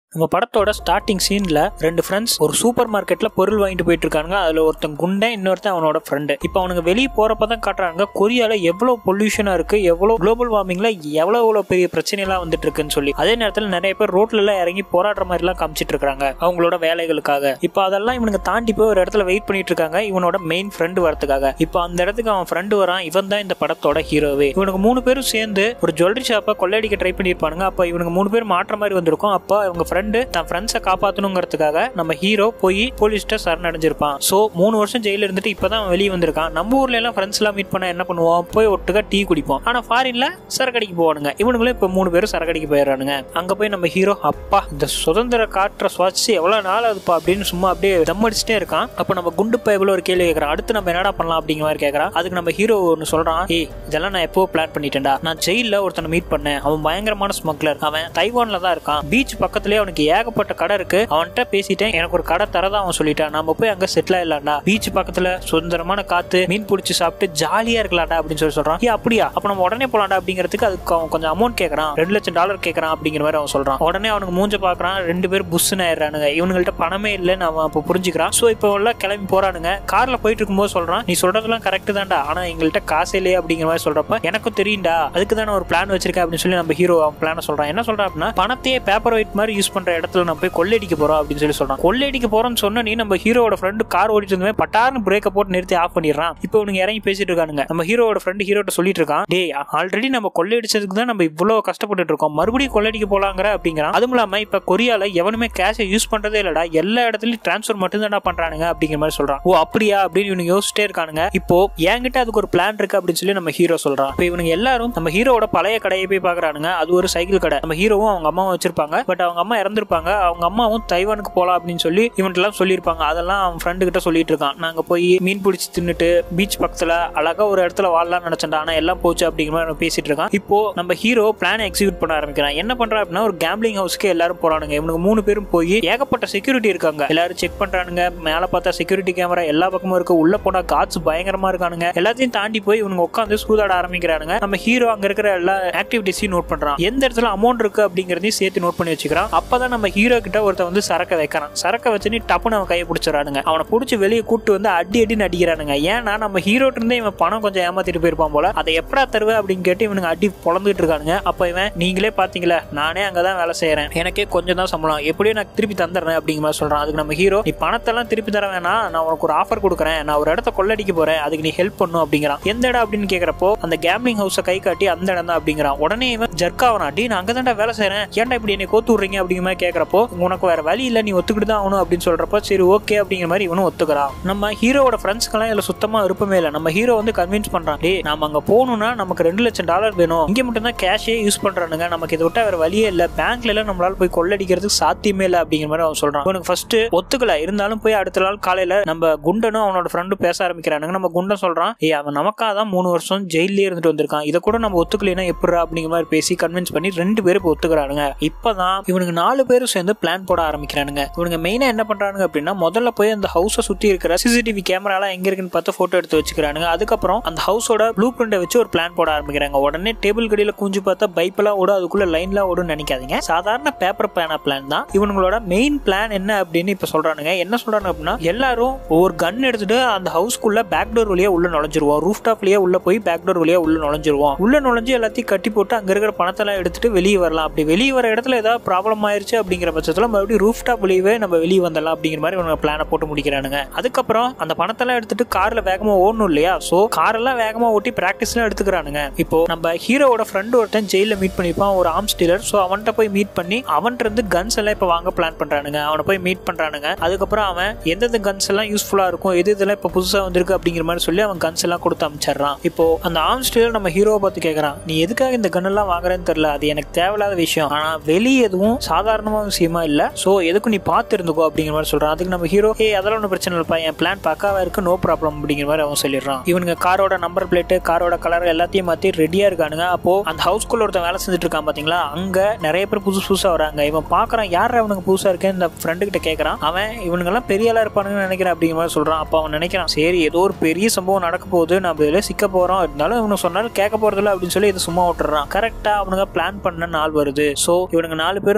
நம்ம படத்தோட ஸ்டார்டிங் சீன்ல ரெண்டு ஃப்ரெண்ட்ஸ் ஒரு சூப்பர் மார்க்கெட்ல பொருள் வாங்கிட்டு போயிட்டு இருக்காங்க அதுல ஒருத்தன் குண்டன் இன்னொருத்தன் அவனோட ஃப்ரெண்டு இப்போ அவனுங்க வெளியே போறப்ப தான் காட்டுறாங்க கொரியால எவ்வளவு பொல்யூஷனா இருக்கு எவ்வளவு குளோபல் வார்மிங்ல எவ்வளவு எவ்வளவு பெரிய பிரச்சனை எல்லாம் வந்துட்டு இருக்குன்னு சொல்லி அதே நேரத்தில் நிறைய பேர் ரோட்ல எல்லாம் இறங்கி போராடுற மாதிரி எல்லாம் காமிச்சிட்டு இருக்காங்க அவங்களோட வேலைகளுக்காக இப்போ அதெல்லாம் இவனுங்க தாண்டி போய் ஒரு இடத்துல வெயிட் பண்ணிட்டு இருக்காங்க இவனோட மெயின் ஃப்ரெண்டு வரதுக்காக இப்போ அந்த இடத்துக்கு அவன் ஃப்ரெண்டு வரான் இவன் தான் இந்த படத்தோட ஹீரோவே இவனுக்கு மூணு பேரும் சேர்ந்து ஒரு ஜுவல்லரி ஷாப்பை கொள்ளையடிக்க ட்ரை பண்ணியிருப்பானுங்க அப்போ இவனுக்கு மூணு பேர் மாற்ற மாதிரி வந்திருக்கும் அப்போ இவங்க ஃப்ரெண்டு தன் ஃப்ரெண்ட்ஸை காப்பாற்றணுங்கிறதுக்காக நம்ம ஹீரோ போய் போலீஸ்ட்ட சரணடைஞ்சிருப்பான் ஸோ மூணு வருஷம் ஜெயில இருந்துட்டு இப்பதான் அவன் வெளியே வந்திருக்கான் நம்ம ஊர்ல எல்லாம் ஃப்ரெண்ட்ஸ் எல்லாம் மீட் பண்ண என்ன பண்ணுவோம் போய் ஒட்டுக்கா டீ குடிப்போம் ஆனா ஃபாரின்ல சரக்கடிக்கு போவானுங்க இவனுங்களும் இப்போ மூணு பேரும் சரக்கடிக்கு போயிடுறானுங்க அங்க போய் நம்ம ஹீரோ அப்பா இந்த சுதந்திர காற்ற சுவாசிச்சு எவ்வளவு நாள் ஆகுதுப்பா அப்படின்னு சும்மா அப்படியே தம் அடிச்சுட்டே இருக்கான் அப்போ நம்ம குண்டு பயபில் ஒரு கேள்வி கேட்கறான் அடுத்து நம்ம என்னடா பண்ணலாம் அப்படிங்கிற மாதிரி கேட்கறான் அதுக்கு நம்ம ஹீரோ ஒன்று சொல்றான் ஏய் இதெல்லாம் நான் எப்போ பிளான் பண்ணிட்டேன்டா நான் ஜெயில ஒருத்தனை மீட் பண்ணேன் அவன் பயங்கரமான ஸ்மக்லர் அவன் தைவான்ல தான் இருக்கான் பீச் பக்கத்துலயே அவனுக்கு ஏகப்பட்ட கடை இருக்கு அவன்கிட்ட பேசிட்டேன் எனக்கு ஒரு கடை தரதா அவன் சொல்லிட்டான் நம்ம போய் அங்க செட்டில் ஆயிடலாம்டா பீச் பக்கத்துல சுதந்திரமான காத்து மீன் பிடிச்சி சாப்பிட்டு ஜாலியா இருக்கலாம்டா அப்படின்னு சொல்லி சொல்றான் ஏ அப்படியா அப்ப நம்ம உடனே போலாம்டா அப்படிங்கிறதுக்கு அதுக்கு அவன் கொஞ்சம் அமௌண்ட் கேட்கறான் ரெண்டு லட்சம் டாலர் கேட்கறான் அப்படிங்கிற மாதிரி அவன் சொல்றான் உடனே அவனுக்கு மூஞ்ச பாக்குறான் ரெண்டு பேரும் புஷ்னு ஆயிடுறானுங்க இவனுங்கள்ட்ட பணமே இல்லைன்னு அவன் அப்போ புரிஞ்சுக்கிறான் ஸோ இப்போ எல்லாம் கிளம்பி போறானுங்க கார்ல போயிட்டு இருக்கும்போது சொல்றான் நீ சொல்றதெல்லாம் கரெக்ட் தான்டா ஆனா எங்கள்கிட்ட காசு இல்லையே அப்படிங்கிற மாதிரி சொல்றப்ப எனக்கும் தெரியும்டா அதுக்கு தான் ஒரு பிளான் வச்சிருக்கேன் அப்படின்னு சொல்லி நம்ம ஹீரோ அவன் பிளான சொல்றான் என்ன சொல்றான் அப்படின்னா பணத்தையே பேப்பர் ஒயிட் மாதிரி யூஸ் பண்ற இடத்துல நம்ம போய் கொள்ளையடிக்க போறோம் அப்படின்னு சொல்லி சொல்றான் கொள்ளையடிக்க போறோம்னு சொன்ன நீ நம்ம ஹீரோட ஃப்ரெண்டு கார் ஓடிட்டு இருந்தவே பட்டார்னு பிரேக்கை போட்டு நிறுத்தி ஆஃப் பண்ணிடுறான் இப்போ இவனுங்க இறங்கி பேசிட்டு இருக்கானுங்க நம்ம ஹீரோட ஃப்ரெண்டு ஹீரோட்ட சொல்லிட்டு இருக்கான் டே ஆல்ரெடி நம்ம கொள்ளையடிச்சதுக்கு தான் நம்ம இவ்வளவு கஷ்டப்பட்டு இருக்கோம் மறுபடியும் கொள்ளையடிக்க போலாங்கிற அப்படிங்கிறான் அதுவும் இல்லாம இப்ப கொரியால எவனுமே கேஷை யூஸ் பண்றதே இல்லடா எல்லா இடத்துலயும் டிரான்ஸ்ஃபர் மட்டும் தான் பண்றானுங்க அப்படிங்கிற மாதிரி சொல்றான் ஓ அப்படியா அப்படின்னு இவனுங்க யோசிச்சிட்டே இருக்கானுங்க இப்போ என்கிட்ட அதுக்கு ஒரு பிளான் இருக்கு அப்படின்னு சொல்லி நம்ம ஹீரோ சொல்றான் இப்போ இவனுங்க எல்லாரும் நம்ம ஹீரோட பழைய கடையை போய் பாக்குறானுங்க அது ஒரு சைக்கிள் கடை நம்ம ஹீரோவும் அவங்க அம்மாவும் வச்சிருப்பாங்க பட் அவங்க அம்மா இறந்துருப்பாங்க அவங்க அம்மாவும் தைவானுக்கு போலாம் அப்படின்னு சொல்லி இவன்ட்டு எல்லாம் சொல்லியிருப்பாங்க அதெல்லாம் அவன் ஃப்ரெண்டு கிட்ட சொல்லிட்டு இருக்கான் நாங்க போய் மீன் பிடிச்சி தின்னுட்டு பீச் பக்கத்துல அழகா ஒரு இடத்துல வாழலாம் நினைச்சேன்டா ஆனா எல்லாம் போச்சு அப்படிங்கிற மாதிரி அவன் பேசிட்டு இருக்கான் இப்போ நம்ம ஹீரோ பிளான் எக்ஸிக்யூட் பண்ண ஆரம்பிக்கிறான் என்ன பண்றான் அப்படின்னா ஒரு கேம்பிளிங் ஹவுஸ்க்கு எல்லாரும் போறானுங்க இவனுக்கு மூணு பேரும் போய் ஏகப்பட்ட செக்யூரிட்டி இருக்காங்க எல்லாரும் செக் பண்றானுங்க மேல பார்த்தா செக்யூரிட்டி கேமரா எல்லா பக்கமும் இருக்கு உள்ள போனா காட்ஸ் பயங்கரமா இருக்கானுங்க எல்லாத்தையும் தாண்டி போய் இவனுங்க உட்காந்து சூதாட ஆரம்பிக்கிறானுங்க நம்ம ஹீரோ அங்க இருக்கிற எல்லா ஆக்டிவிட்டிஸையும் நோட் பண்றான் எந்த இடத்துல அமௌண்ட் இருக்கு அப்படிங்கறதையும் சேர்த்து நோட் பண்ணி வச்சுக்கிறான் அப்பதான் நம்ம ஹீரோ கிட்ட ஒருத்த வந்து சரக்க வைக்கிறான் சரக்க வச்சு நீ டப்புன்னு அவன் கையை பிடிச்சிடறானுங்க அவனை பிடிச்சி வெளியே கூட்டு வந்து அடி அடின்னு அடிக்கிறானுங்க ஏன்னா நம்ம ஹீரோட்டு இருந்தே இவன் பணம் கொஞ்சம் ஏமாத்திட்டு போயிருப்பான் போல அதை எப்படா தருவ அப்படின்னு கேட்டு இவனுங்க அடி பொழந்துட்டு இருக்கானுங்க அப்ப இவன் நீங்களே பாத்தீங்களா நானே அங்கதான் வேலை செய்யறேன் எனக்கே கொஞ்சம் தான் சம்பளம் எப்படியும் நான் திருப்பி தந்துடுறேன் அப்படிங்கிற மாதிரி சொல்றான் அதுக்கு நம்ம ஹீரோ நீ பணத்தெல்லாம் திருப்பி தர வேணாம் நான் உனக்கு ஒரு ஆஃபர் கொடுக்குறேன் நான் ஒரு இடத்த கொள்ளடிக்க போறேன் அதுக்கு நீ ஹெல்ப் பண்ணும் அப்படிங்கிறான் எந்த இடம் அப்படின்னு கேக்குறப்போ அந்த கேம்லிங் ஹவுஸை கை காட்டி அந்த இடம் தான் அப்படிங்கிறான் உடனே இவன் ஜர்க் ஆவனா டி நான் அங்கதான்டா வேலை செய்யறேன் ஏன்டா இப்படி என்னை கோத்து விடுறீங்க அப்படிங்கிற மாதிரி கேக்குறப்போ உனக்கு வேற வழி இல்ல நீ ஒத்துக்கிட்டு தான் ஆகணும் அப்படின்னு சொல்றப்போ சரி ஓகே அப்படிங்கிற மாதிரி இவனும் ஒத்துக்கிறான் நம்ம ஹீரோவோட ஃப்ரெண்ட்ஸ்க்கெல்லாம் இதுல சுத்தமா விருப்பமே இல்லை நம்ம ஹீரோ வந்து கன்வின்ஸ் பண்றான் டே நாம அங்க போகணும்னா நமக்கு ரெண்டு லட்சம் டாலர் வேணும் இங்க மட்டும் தான் கேஷே யூஸ் பண்றானுங்க நமக்கு இதை விட்டா வேற வழியே இல்ல பேங்க்ல எல்லாம் நம்மளால போய் கொள்ளடிக்கிறதுக்கு சாத்தியமே இல்லை அப்படிங்கிற மாதிரி அவன் சொல்றான் இவனுக்கு ஃபர்ஸ்ட் ஒத்துக்கல இருந்தாலும் போய் அடுத்த நாள் காலையில நம்ம குண்டனும் அவனோட ஃப்ரெண்டும் பேச ஆரம்பிக்கிறானுங்க நம்ம குண்டன் சொல்றான் ஏய் அவன் நமக்காக தான் மூணு வருஷம் ஜெயிலே இருந்துட்டு வந்திருக்கான் இதை கூட நம்ம ஒத்துக்கலைன்னா எப்படா அப்படிங்கிற மாதிரி பேசி கன்வின்ஸ் பண்ணி ரெண்டு பேரும் இப்போ ஒத்துக்கிறானுங்க இப்பதான் இவனுக்கு நாலு பேரும் சேர்ந்து பிளான் போட ஆரம்பிக்கிறானுங்க இவனுங்க மெயினா என்ன பண்றானுங்க அப்படின்னா முதல்ல போய் அந்த ஹவுஸை சுத்தி இருக்கிற சிசிடிவி கேமராலாம் எங்க இருக்குன்னு பார்த்து போட்டோ எடுத்து வச்சுக்கிறானுங்க அதுக்கப்புறம் அந்த ஹவுஸோட ப்ளூ பிரிண்டை வச்சு ஒரு பிளான் போட ஆரம்பிக்கிறாங்க உடனே டேபிள் கடியில குஞ்சு பார்த்தா பைப்பெல்லாம் ஓடும் அதுக்குள்ள லைன்லாம் ஓடும் நினைக்காதீங்க சாதாரண பேப்பர் பேனா பிளான் தான் இவனுங்களோட மெயின் பிளான் என்ன அப்படின்னு இப்ப சொல்றானுங்க என்ன சொல்றாங்க அப்படின்னா எல்லாரும் ஒரு கன் எடுத்துட்டு அந்த ஹவுஸ்க்குள்ள பேக் டோர் வழியா உள்ள நுழைஞ்சிருவோம் ரூஃப் டாப்லயே உள்ள போய் பேக் டோர் வழியா உள்ள நுழைஞ்சிருவோம் உள்ள நுழைஞ்சு எல்லாத்தையும் கட்டி போட்டு அங்க இருக்கிற பணத்தெல்லாம் எடுத்துட்டு வெளியே வரலாம் அப்படி வெளியே வர இடத்துல ஏதாவது ப்ராப்ளம் ஆயிருச்சு அப்படிங்கிற பட்சத்துல மறுபடியும் ரூஃப் டாப் வழியவே நம்ம வெளியே வந்துடலாம் அப்படிங்கிற மாதிரி இவங்க பிளானை போட்டு முடிக்கிறானுங்க அதுக்கப்புறம் அந்த பணத்தெல்லாம் எடுத்துட்டு கார்ல வேகமா ஓடணும் இல்லையா சோ கார் எல்லாம் வேகமா ஓட்டி பிராக்டிஸ்லாம் எடுத்துக்கிறானுங்க இப்போ நம்ம ஹீரோவோட ஃப்ரெண்ட் ஒருத்தன் ஜெயில மீட் பண்ணிப்பான் ஒரு ஆர்ம் ஸ்டீலர் சோ அவன்கிட்ட போய் மீட் பண்ணி அவன்கிட்ட இருந்து கன்ஸ் எல்லாம் இப்ப வாங்க பிளான் பண்றானுங்க அவனை போய் மீட் பண்றானுங்க அதுக்கப்புறம் அவன் எந்தெந்த கன்ஸ் எல்லாம் யூஸ்ஃபுல்லா இருக்கும் எது இதெல்லாம் இப்ப புதுசா வந்திருக்கு அப்படிங்கிற மாதிரி சொல்லி அவன் கன்ஸ் எல்லாம் கொடுத்து அமைச்சிடுறான் இப்போ அந்த ஆர்ம் ஸ்டீலர் நம்ம ஹீரோவை பார்த்து கேட்கறான் நீ எதுக்காக இந்த கன் எல்லாம் வாங்குறேன்னு தெரியல அது எனக்கு தேவையில்லாத விஷயம் ஆனா வெளியே எதுவும் சாதாரணமான விஷயமா இல்ல சோ எதுக்கும் நீ பார்த்து இருந்துக்கோ அப்படிங்கிற மாதிரி சொல்றான் அதுக்கு நம்ம ஹீரோ ஏ அதெல்லாம் ஒன்றும் பிரச்சனை இல்லப்பா என் பிளான் பக்காவா இருக்கு நோ ப்ராப்ளம் அப்படிங்கிற மாதிரி அவன் சொல்லிடுறான் இவனுங்க காரோட நம்பர் பிளேட் காரோட கலர் எல்லாத்தையும் மாத்தி ரெடியா இருக்கானுங்க அப்போ அந்த ஹவுஸ்குள்ள ஒருத்தன் வேலை செஞ்சுட்டு இருக்கான் பாத்தீங்களா அங்க நிறைய பேர் புதுசு புதுசா வராங்க இவன் பாக்குறான் யார் அவனுக்கு புதுசா இருக்கேன் இந்த ஃப்ரெண்டு கிட்ட கேட்கறான் அவன் இவனுங்க எல்லாம் பெரிய ஆளா இருப்பானுங்கன்னு நினைக்கிறேன் அப்படிங்கிற மாதிரி சொல்றான் அப்ப அவன் நினைக்கிறான் சரி ஏதோ ஒரு பெரிய சம்பவம் நடக்க போகுது நம்ம இதுல சிக்க போறோம் இருந்தாலும் இவனுக்கு சொன்னாலும் கேட்க போறதில்ல அப்படின்னு சொல்லி இது சும்மா விட்டுறான் கரெக்டா அவனுங்க பிளான் பண்ண நாள் வருது சோ இவனுங்க நாலு பேரும் கார்ல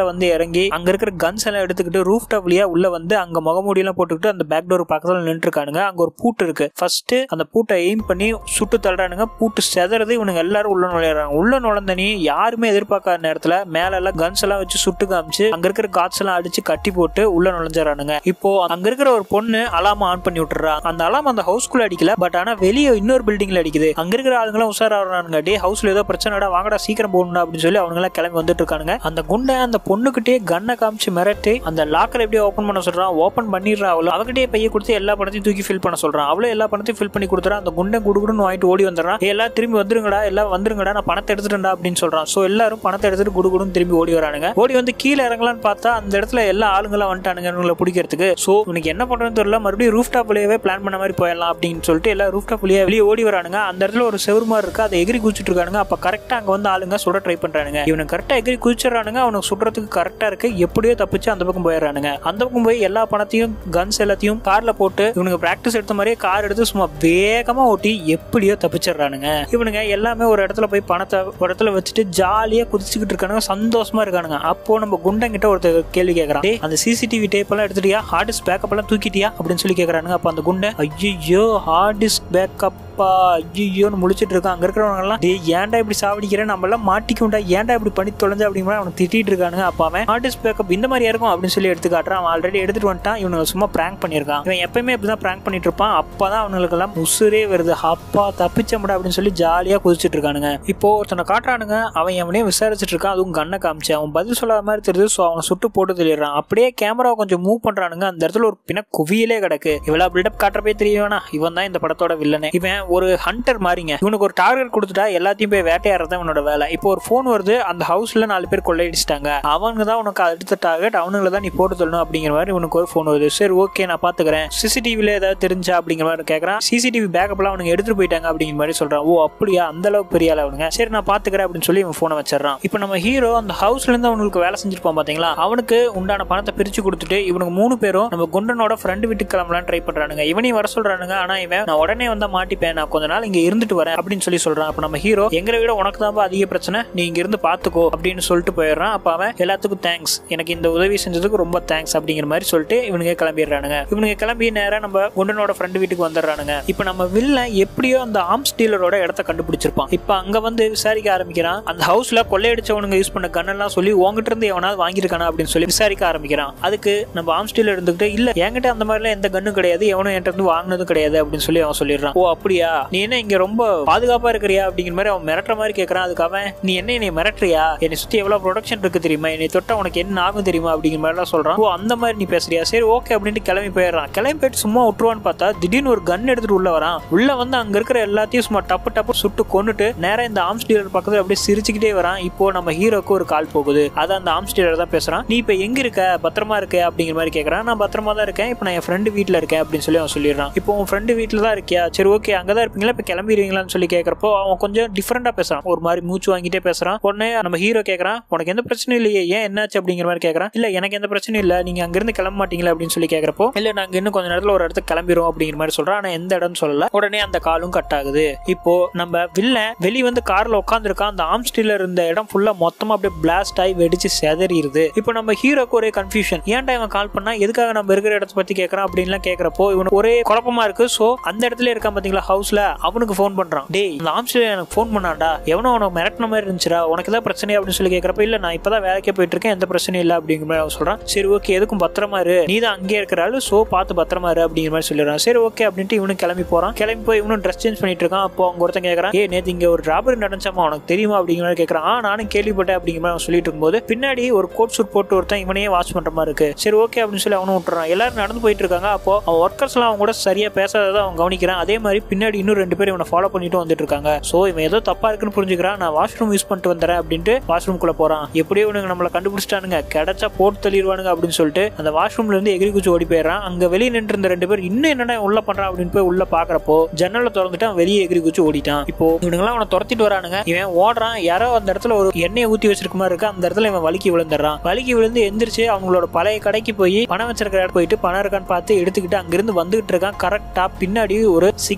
வந்து இறங்கி அங்க இருக்கிற கன்ஸ் எல்லாம் எடுத்துக்கிட்டு ரூஃப் டாப் வழியா உள்ள வந்து அங்க முகமூடி எல்லாம் போட்டுக்கிட்டு அந்த பேக் டோர் பக்கத்துல நின்று இருக்கானுங்க அங்க ஒரு பூட்டு இருக்கு ஃபர்ஸ்ட் அந்த பூட்டை எய்ம் பண்ணி சுட்டு தள்ளுறானுங்க பூட்டு செதறது இவனுங்க எல்லாரும் உள்ள நுழையிறாங்க உள்ள நுழைந்தனி யாருமே எதிர்பார்க்காத நேரத்துல மேல எல்லாம் கன்ஸ் எல்லாம் வச்சு சுட்டு காமிச்சு அங்க இருக்கிற காட்ஸ் எல்லாம் அடிச்சு கட்டி போட்டு உள்ள நுழைஞ்சானுங்க இப்போ அங்க இருக்கிற ஒரு பொண்ணு அலாம ஆன் பண்ணி விட்டுறா அந்த அலாம் அந்த ஹவுஸ்குள்ள அடிக்கல பட் ஆனா வெளியே இன்னொரு பில்டிங்ல அடிக்குது அங்க இருக்கிற ஆளுங்களும் உஷாராகிறானுங்க டே ஹவுஸ்ல ஏதோ பிரச்சனைடா வாங்கடா சீக்கிரம் போகணும் அப்படின்னு சொல்லி அவங்க எல்லாம் கிளம்பி வந்துட்டு இருக்கானுங்க அந்த குண்டை அந்த பொண்ணுகிட்டே கண்ணை காமிச்சு மிரட்டி அந்த லாக்கர் எப்படியே ஓப்பன் பண்ண சொல்றான் ஓப்பன் பண்ணிடுறா அவளோ அவகிட்டே பைய கொடுத்து எல்லா பணத்தையும் தூக்கி ஃபில் பண்ண சொல்றான் அவளும் எல்லா பணத்தையும் ஃபில் பண்ணி கொடுத்துறா அந்த குண்டை குடுகுடுன்னு வாங்கிட்டு ஓடி வந்துடுறான் "ஏய், எல்லாம் திரும்பி வந்துருங்கடா எல்லாம் வந்துருங்கடா நான் பணத்தை எடுத்துட்டேன்டா அப்படின்னு சொல்றான் சோ எல்லாரும் பணத்தை எடுத்துட்டு குடுகுடுன்னு திரும்பி ஓடி வரானுங்க ஓடி வந்து கீழே இறங்கலாம்னு பார்த்தா அந்த இடத்துல எல்லா ஆளுங்களும் வந்துட்டானுங்க இவங்களை பிடிக்கிறதுக்கு சோ உனக்கு என்ன பண்றதுன்னு தெரியல மறுபடியும் ரூஃப் டாப் வழியாவே பிளான் பண்ண மாதிரி போயிடலாம் அப்படின்னு சொல்லிட்டு எல்லாம் ரூஃப் டாப் வழியா வெளியே ஓடி வரானுங்க அந்த இடத்துல ஒரு செவுரு மாதிரி இருக்கு அதை எகிரி குதிச்சுட்டு இருக்கானுங்க அப்ப கரெக்டா அங்க வந்து ஆளுங்க சுட ட்ரை பண்றானுங்க இவனுக்கு கரெக்டா எகிரி குதிச்சிடறானுங்க அவனுக்கு சுடுறதுக்கு கரெக்டா இருக்கு எப்படியோ தப்பிச்சு அந்த பக்கம் போயிடுறானுங்க அந்த பக்கம் போய் எல்லா பணத்தையும் கன்ஸ் எல்லாத்தையும் கார்ல போட்டு இவனுக்கு பிராக்டிஸ் எடுத்த மாதிரியே கார் எடுத்து சும்மா வேகமா ஓட்டி எப்படியோ தப்பிச்சிடுறானுங்க இவனுங்க எல்லாமே ஒரு இடத்துல போய் பணத்தை ஒரு இடத்துல வச்சுட்டு ஜாலியா குதிச்சுக்கிட்டு இருக்கானுங்க சந்தோஷமா இருக்கானுங்க அப்போ நம்ம குண்டங்கிட்ட ஒருத்தர் கேள்வி கேட்கறான் "டேய், அந்த சிசிடிவி டேப் எல்லாம் எடுத்துட்டியா ஹார்ட் டிஸ்க் பேக்கப் எல்லாம் தூக்கிட்டியா அப்படின்னு சொல்லி கேட்கறானுங்க அப்ப அந்த குண்டை ஐயோ ஹார்ட் டிஸ்க் பேக்கப்பா ஐயோன்னு முழிச்சிட்டு இருக்கான் அங்க இருக்கிறவங்க எல்லாம் டேய் ஏன்டா இப்படி சாவடிக்கிறேன் நம்ம எல்லாம் மாட்டிக்கும்டா ஏன்டா இப்படி பண்ணி தொலைஞ்ச அப்படிங்கிற அவனை திட்டிட்டு இருக்கானுங்க அப்ப அவன் ஹார்ட் டிஸ்க் பேக்கப் இந்த மாதிரி இருக்கும் அப்படின்னு சொல்லி எடுத்து காட்டுறான் அவன் ஆல்ரெடி எடுத்துட்டு வந்துட்டான் இவனுங்க சும்மா பிராங்க் பண்ணியிருக்கான் இவன் எப்பயுமே இப்படிதான் பிராங்க் பண்ணிட்டு இருப்பான் அப்பதான் அவனுங்களுக்கு எல்லாம் உசுரே வருது அப்பா தப்பிச்சமுடா அப்படின்னு சொல்லி ஜாலியா குதிச்சிட்டு இருக்கானுங்க இப்போ ஒருத்தனை காட்டுறானுங்க அவன் அவனே விசாரிச்சுட்டு இருக்கான் அதுவும் கண்ணை காமிச்சு அவன் பதில் சொல்லாத மாதிரி தெரியுது ஸோ அவனை சுட்டு போட்டு தெளிடுறான் அப்படியே கேமராவை கொஞ்சம் மூவ் பண்றானுங்க அந்த இடத்துல ஒரு பின்ன குவியலே கிடக்கு இவ்வளவு பில்டப் காட்டுறப்பே தெரிய வேணாம் இவன் தான் இந்த படத்தோட வில்லனே இவன் ஒரு ஹண்டர் மாதிரிங்க இவனுக்கு ஒரு டார்கெட் கொடுத்துட்டா எல்லாத்தையும் போய் வேட்டையாடுறது இவனோட வேலை இப்போ ஒரு ஃபோன் வருது அந்த ஹவுஸ்ல நாலு பேர் கொள்ளையடிச்சிட்டாங்க அவங்க தான் உனக்கு அடுத்த டார்கெட் அவனுங்களை தான் நீ போட்டு சொல்லணும் அப்படிங்கிற மாதிரி இவனுக்கு ஒரு ஃபோன் வருது சரி ஓகே நான் பாத்துக்கிறேன் சிசிடிவில ஏதாவது தெரிஞ்சா அப்படிங்கிற மாதிரி கேட்கறான் சிசிடிவி பேக்கப்லாம் அவனுக்கு எடுத்துட்டு போயிட்டாங்க அப்படிங்கிற மாதிரி சொல்றான் ஓ அப்படியா அந்த அளவுக்கு பெரிய ஆள் அவனுங்க சரி நான் பாத்துக்கிறேன் அப்படின்னு சொல்லி இவன் போனை வச்சிடறான் இப்போ நம்ம ஹீரோ அந்த ஹவுஸ்ல இருந்து அவனுக்கு வேலை செஞ்சிருப்பான் பாத்தீங்களா அவனுக்கு உண்டான பணத்தை பிரிச்சு கொடுத்துட்டு இவனுக்கு மூணு பேரும் நம்ம குண்டனோட ஃப்ரெண்டு வீட்டுக்கு கிளம்பலாம் ட்ரை பண்றானுங்க இவனையும் வர சொல்றானுங்க ஆனா இவன் நான் உடனே வந்தா மாட்டிப்பேன் நான் கொஞ்ச நாள் இங்க இருந்துட்டு வரேன் அப்படின்னு சொல்லி சொல்றான் அப்ப நம்ம ஹீரோ எங்களை விட உனக்கு தான் அதிக பிரச்சனை நீ இங்க இருந்து பாத்துக்கோ அப்படின்னு சொல்லிட்டு போயிடுறான் அப்ப அவன் எல்லாத்துக்கும் தேங்க்ஸ் எனக்கு இந்த உதவி செஞ்சதுக்கு ரொம்ப தேங்க்ஸ் அப்படிங்கிற மாதிரி சொல்லிட்டு இவனுங்க கிளம்பிடுறானுங்க இவனுங்க கிளம்பி நேரா நம்ம குண்டனோட ஃப்ரெண்டு வீட்டுக்கு வந்துடுறானுங்க இப்ப நம்ம வில்லன் எப்படியோ அந்த ஆர்ம்ஸ் டீலரோட இடத்த கண்டுபிடிச்சிருப்பான் இப்ப அங்க வந்து விசாரிக்க ஆரம்பிக்கிறான் அந்த ஹவுஸ்ல கொள்ளையடிச்சவனுங்க யூஸ் பண்ண கண்ணெல்லாம் சொல்லி உங்ககிட்ட இருந்து எவனாவது வாங்கியிருக்கானா அப்படின்னு சொல்லி விசாரிக்க ஆரம்பிக்கிறான் அதுக்கு நம்ம ஆர்ம்ஸ் டீலர் இருந்துகிட்டு இல்ல என்கிட்ட அந்த மாதிரிலாம் எந்த கண்ணும் கிடையாது எவனும் என்கிட்ட இருந்து வாங்கினதும் கிடையாது அப்படின்னு சொல்லி அவன் சொல்லிடுறான் ஓ அப்படியா நீ என்ன இங்க ரொம்ப பாதுகாப்பா இருக்கிறியா அப்படிங்கிற மாதிரி அவன் மிரட்டுற மாதிரி கேட்கறான் அதுக்கு அவன் நீ என்ன என்னை மிரட்டுறியா என்னை சுத்தி எவ்வளவு ப்ரொடக்ஷன் இருக்கு தெரியுமா என்னை தொட்டா உனக்கு என்ன ஆகும் தெரியுமா அப்படிங்கிற மாதிரி எல்லாம் சொல்றான் ஓ அந்த மாதிரி நீ பேசுறியா சரி ஓகே அப்படின்ட்டு கிளம்பி போயிடுறான் கிளம்பி போயிட்டு சும்மா விட்டுருவான்னு பார்த்தா திடீர்னு ஒரு கன் எடுத்துட்டு உள்ள வரான் உள்ள வந்து அங்க இருக்கிற எல்லாத்தையும் சும்மா டப்பு டப்பு சுட்டு கொண்டுட்டு நேரா இந்த ஆர்ம்ஸ் டீலர் பக்கத்துல அப்படியே சிரிச்சுக்கிட்டே வரான் இப்போ நம்ம ஹீரோக்கு ஒரு கால் போகுது அது அந்த ஆர்ம்ஸ் டீலர் தான் பேசுறான் நீ இப்ப எங்க இருக்க பத்திரமா இருக்க அப்படிங்கிற மாதிரி கேக்குறான் நான் பத்திரமா தான் இருக்கேன் இப்போ நான் என் ஃப்ரெண்டு வீட்ல இருக்கேன் அப்படின்னு சொல்லி அவன் சொல்லிடுறான் இப்போ உன் ஃப்ரெண்டு வீட்ல தான் இருக்கியா சரி ஓகே அங்கதான் இருப்பீங்களா இப்ப கிளம்பிடுவீங்களான்னு சொல்லி கேக்குறப்போ அவன் கொஞ்சம் டிஃபரெண்டா பேசுறான் ஒரு மாதிரி மூச்சு வாங்கிட்டே பேசுறான் உடனே நம்ம ஹீரோ கேக்குறான் உனக்கு எந்த பிரச்சனையும் இல்லையே ஏன் என்னாச்சு அப்படிங்கிற மாதிரி கேக்குறான் இல்ல எனக்கு எந்த பிரச்சனையும் இல்ல நீங்க அங்கிருந்து கிளம்ப மாட்டீங்களா அப்படின்னு சொல்லி கேக்குறப்போ இல்ல நாங்க இன்னும் கொஞ்ச நேரத்துல ஒரு இடத்துக்கு கிளம்பிரும் அப்படிங்கிற மாதிரி சொல்றான் ஆனா எந்த இடம்னு சொல்லல உடனே அந்த காலும் கட் ஆகுது இப்போ நம்ம வில்லன் வெளி வந்து கார்ல உட்காந்துருக்கான் அந்த ஆர்ம் ஸ்டீலர் இருந்த இடம் ஃபுல்லா மொத்தமா அப்படியே பிளாஸ்ட் ஆகி வெடிச்சு செதறிடுது இப்போ நம்ம ஹீரோக்கு ஒரே கன்ஃபியூஷன் ஏன்டா இவன் கால் பண்ணா எதுக்காக நம்ம இருக்கிற இடத்த பத்தி கேக்குறான் அப்படின்லாம் கேக்குறப்போ இவனுக்கு ஒரே குழப்பமா இருக்கு சோ அந்த இடத்துல இருக்கான் பாத்தீங்களா ஹவுஸ்ல அவனுக்கு ஃபோன் பண்றான் டேய் இந்த ஆர்ம் ஸ்டீலர் எனக்கு ஃபோன் பண்ணாடா எவனோ உனக்கு மிரட்டின மாதிரி இருந்துச்சுடா உனக்கு ஏதாவது பிரச்சனை அப்படின்னு சொல்லி கேக்குறப்ப இல்ல நான் இப்பதான் வேலைக்கே போயிட்டு இருக்கேன் எந்த பிரச்சனையும் இல்ல அப்படிங்கிற மாதிரி அவன் சொல்றான் சரி ஓகே எதுக்கும் பத்திரமா இரு நீ தான் அங்கேயே இருக்கிறாள் சோ பார்த்து பத்திரமா இரு அப்படிங்கிற மாதிரி சொல்லிடுறான் சரி ஓகே அப்படின்ட்டு இவனும் கிளம்பி போறான் கிளம்பி போய் இவனும் ட்ரெஸ் சேஞ்ச் பண்ணிட்டு இருக்கான் அப்போ அவங்க ஒருத்தன் கேட்கறான் ஏ நேத்து இங்க ஒரு ராபரி நடந்துச்சாமா உனக்கு தெரியுமா அப்படிங்கிற மாதிரி கேட்கறான் ஆ நானும் கேள்விப்பட்டேன் அப்படிங்கிற மாதிரி அவன் சொல்லிட்டு இருக்கும்போது பின்னாடி ஒரு கோட் சூட் போட்டு ஒருத்தன் இவனையே வாட்ச் பண்ற மாதிரி இருக்கு சரி ஓகே அப்படின்னு சொல்லி அவனும் விட்டுறான் எல்லாரும் நடந்து போயிட்டு இருக்காங்க அப்போ அவன் ஒர்க்கர்ஸ் எல்லாம் அவங்க கூட சரியா பேசாததை அவன் கவனிக்கிறான் அதே மாதிரி பின்னாடி இன்னும் ரெண்டு பேர் இவனை ஃபாலோ பண்ணிட்டு வந்துட்டு இருக்காங்க சோ இவன் ஏதோ தப்பா இருக்குன்னு புரிஞ்சுக்கிறான் நான் வாஷ்ரூம் யூஸ் பண்ணிட்டு வந்துறேன் அப்படின்ட்டு வாஷ்ரூம் குள்ள போறான் எப்படியோ இவனுங்க நம்மள கண்டுபிடிச்சிட்டானுங்க கிடைச்சா போட்டு தள்ளிடுவானுங்க அப்படின்னு சொல்லிட்டு அந்த வாஷ்ரூம்ல இருந்து எகிரி குச்சி ஓடி போயிடுறான் அங்க வெளியே நின்று இருந்த ரெண்டு பேர் இன்னும் என்னடா இவன் உள்ள பண்றான் அப்படின்னு போய் உள்ள பாக்குறப்போ ஜன்னலை திறந்துட்டு அவன் வெளியே எகிரி குச்சி ஓடிட்டான் இப்போ இவனுங்களாம் அவனை துரத்திட்டு வரானுங்க இவன் ஓடுறான் யாரோ அந்த இடத்துல ஒரு எண்ணெயை ஊத்தி வச்சிருக்க மாதிரி இருக்கு அந்த இடத்துல இவன் வலிக்கு விழுந்துடுறான் வலிக்கு விழுந்து எந்திரிச்சு அவங்களோட பழைய கடைக்கு போய் பணம் வச்சிருக்கிற இடம் போயிட்டு பணம் இருக்கான்னு பார்த்து எடுத்துக்கிட்டு அங்கிருந்து வந்துகிட்டு இருக்கான் கரெக்டா பின்னாடி ஒரு சிகரெட் பத்திரம்